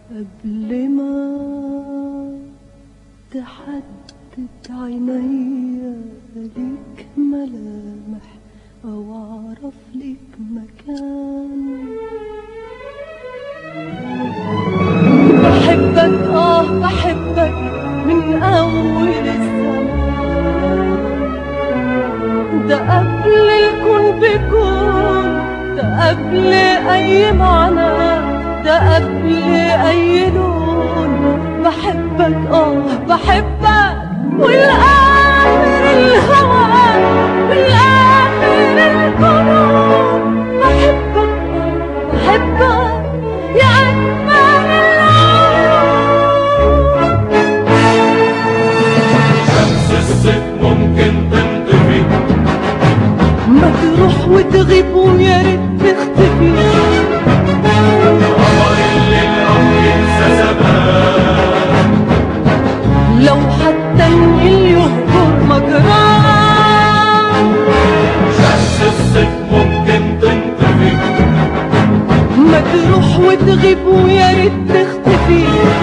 قبل ما تحدد عينيا ليك ملامح أو أعرف ليك مكان بحبك آه بحبك من أول الزمان ده قبل الكون بكون ده قبل أي معنى ده قبل أي لون بحبك آه بحبك والآخر الهوى والآخر القلوب بحبك آه بحبك يا أجمل العيون شمس الصيف ممكن تنطفي ما تروح وتغيب ويا ريت تختفي قمر الليل راح ينسى زمان لو حتى النيل يهجر مجراه شمس الصيف ممكن تنطفي ما تروح وتغيب ويا ريت تختفي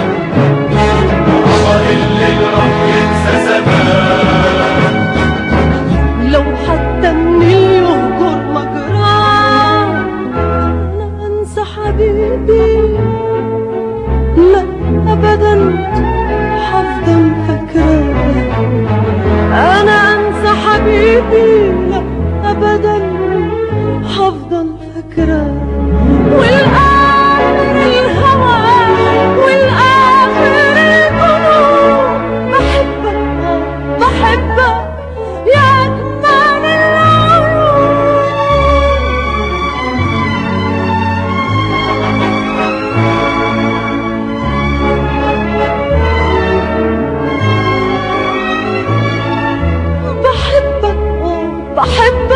قمر الليل راح ينسى زمان لو حتى النيل يهجر مجراه لا انسى حبيبي لا ابدا حفضل فاكراه انا انسى حبيبي لا ابدا حفضل فاكراه والاخر الهوى والاخر القلوب بحبك آه، بحبك يا اجمل العيون بحبك آه، بحبك